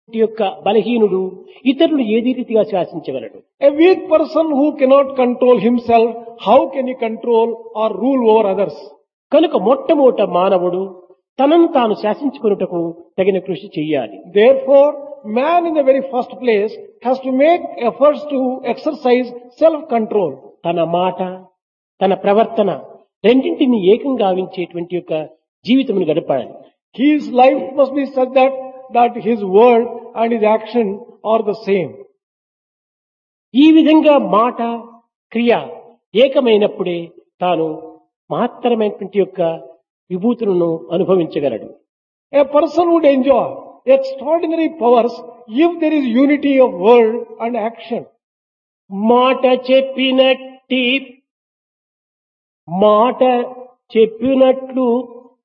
యొక్క బలహీనుడు ఇతరులు ఏది రీతిగా శాసించగలడు A weak person who cannot control himself, how can he control or rule over others? కనుక మొట్టమొదట మానవుడు తనను తాను శాసించుకున్నటకు తగిన కృషి చెయ్యాలి Therefore, man in the very first place has to make efforts to exercise self-control. తన మాట తన ప్రవర్తన రెండింటిని ఏకంగా గావించేటువంటి యొక్క జీవితమును గడపాలి His life must be such that, that his word and his action are the same. ఈ విధంగా మాట క్రియ ఏకమైనప్పుడే తాను మహత్తరమైనటువంటి యొక్క విభూతులను అనుభవించగలడు A person would enjoy extraordinary powers if there is unity of word and action. మాట చెప్పినట్టి మాట చెప్పినట్లు